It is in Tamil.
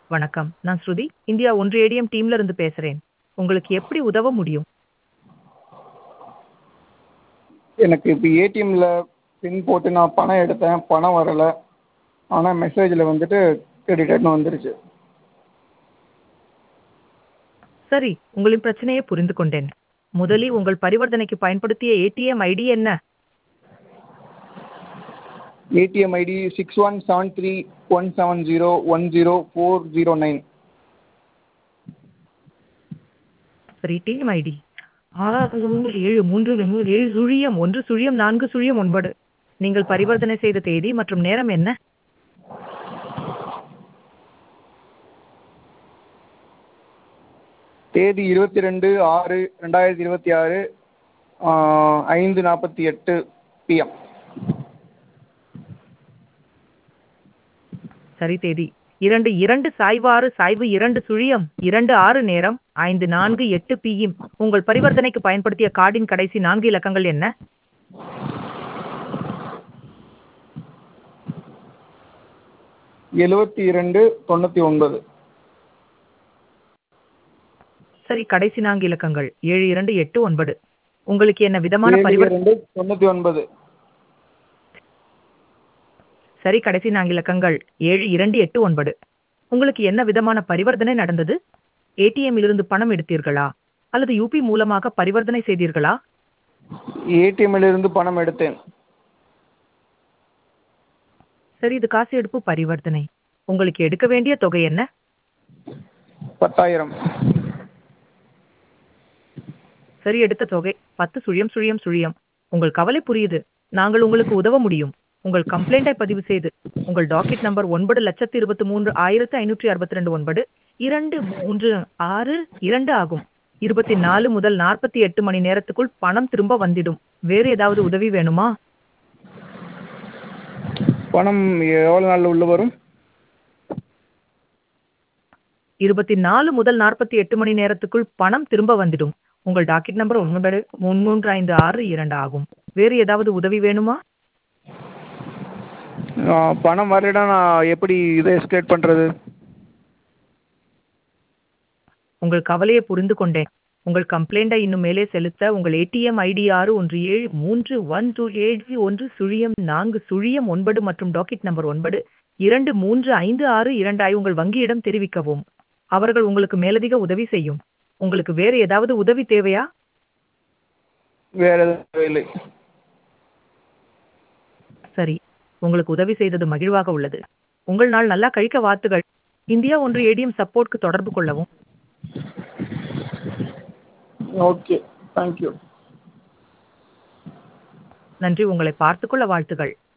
வணக்கம் நான் ஸ்ருதி இந்தியா ஒன்று ஏடிஎம் டீம்ல இருந்து பேசுறேன் உங்களுக்கு எப்படி உதவ முடியும் எனக்கு இப்போ ஏடிஎம்மில் பின் போட்டு நான் பணம் எடுத்தேன் பணம் வரலை ஆனால் மெசேஜில் வந்துட்டு கிரெடிட்டட்னு வந்துருச்சு சரி உங்களின் பிரச்சனையை புரிந்து கொண்டேன் முதலில் உங்கள் பரிவர்த்தனைக்கு பயன்படுத்திய ஏடிஎம் ஐடி என்ன ATM ID six one seven three one seven zero one zero four zero nine சரி டீம் ஐடி ஆறு மூன்று ஏழு மூன்று மூன்று ஏழு சுழியம் ஒன்று சுழியம் நான்கு சுழியம் ஒன்பது நீங்கள் பரிவர்த்தனை செய்த தேதி மற்றும் நேரம் என்ன தேதி இருபத்தி ரெண்டு ஆறு ரெண்டாயிரத்தி இருபத்தி ஆறு ஐந்து நாற்பத்தி எட்டு பிஎம் சரி தேதி இரண்டு இரண்டு சாய்வு ஆறு சாய்வு இரண்டு சுழியம் இரண்டு ஆறு நேரம் ஐந்து நான்கு எட்டு பிஎம் உங்கள் பரிவர்த்தனைக்கு பயன்படுத்திய கார்டின் கடைசி நான்கு இலக்கங்கள் என்ன எழுபத்தி இரண்டு தொண்ணூற்றி ஒன்பது சரி கடைசி நான்கு இலக்கங்கள் ஏழு இரண்டு எட்டு ஒன்பது உங்களுக்கு என்ன விதமான ஏழு பரிவர்த்தனை இரண்டு தொண்ணூற்றி ஒன்பது சரி கடைசி நான்கு இலக்கங்கள் ஏழு இரண்டு எட்டு ஒன்பது உங்களுக்கு என்ன விதமான பரிவர்த்தனை நடந்தது ஏடிஎம்மில் இருந்து பணம் எடுத்தீர்களா அல்லது யூபி மூலமாக பரிவர்த்தனை செய்தீர்களா ஏடிஎம்மிலிருந்து பணம் எடுத்தேன் சரி இது காசு எடுப்பு பரிவர்த்தனை உங்களுக்கு எடுக்க வேண்டிய தொகை என்ன பத்தாயிரம் சரி எடுத்த தொகை பத்து சுழியம் சுழியம் சுழியம் உங்கள் கவலை புரியுது நாங்கள் உங்களுக்கு உதவ முடியும் உங்கள் கம்ப்ளைண்டை பதிவு செய்து உங்கள் டாக்கெட் நம்பர் ஒன்பது லட்சத்து இருபத்தி மூன்று ஆயிரத்து ஐநூற்றி அறுபத்தி ரெண்டு ஒன்பது இரண்டு மூன்று ஆறு இரண்டு ஆகும் இருபத்தி நாலு முதல் நாற்பத்தி எட்டு மணி நேரத்துக்குள் பணம் திரும்ப வந்திடும் வேறு ஏதாவது உதவி வேணுமா பணம் எவ்வளோ நாளில் உள்ள வரும் இருபத்தி நாலு முதல் நாற்பத்தி எட்டு மணி நேரத்துக்குள் பணம் திரும்ப வந்துடும் உங்கள் டாக்கெட் நம்பர் ஒன்பது மூன்று ஐந்து ஆறு இரண்டு ஆகும் வேறு ஏதாவது உதவி வேணுமா ஆ, பணம் வரலைன்னா நான் எப்படி இதை எஸ்கலேட் பண்ணுறது உங்கள் கவலையை புரிந்து கொண்டேன் உங்கள் கம்ப்ளைண்டை இன்னும் மேலே செலுத்த உங்கள் ஏடிஎம் ஐடி ஆறு ஒன்று ஏழு மூன்று ஒன்று ஏழு ஒன்று சுழியம் நான்கு சுழியம் ஒன்பது மற்றும் டாக்கெட் நம்பர் ஒன்பது இரண்டு மூன்று ஐந்து ஆறு இரண்டாய் உங்கள் வங்கியிடம் தெரிவிக்கவும் அவர்கள் உங்களுக்கு மேலதிக உதவி செய்யும் உங்களுக்கு வேறு ஏதாவது உதவி தேவையா வேறு எதுவும் இல்லை சரி உங்களுக்கு உதவி செய்தது மகிழ்வாக உள்ளது உங்கள் நாள் நல்லா கழிக்க வாழ்த்துகள் இந்தியா ஒன்று ஏடிஎம் சப்போர்ட்க்கு தொடர்பு கொள்ளவும் ஓகே தேங்க்யூ நன்றி உங்களை பார்த்துக்கொள்ள வாழ்த்துகள்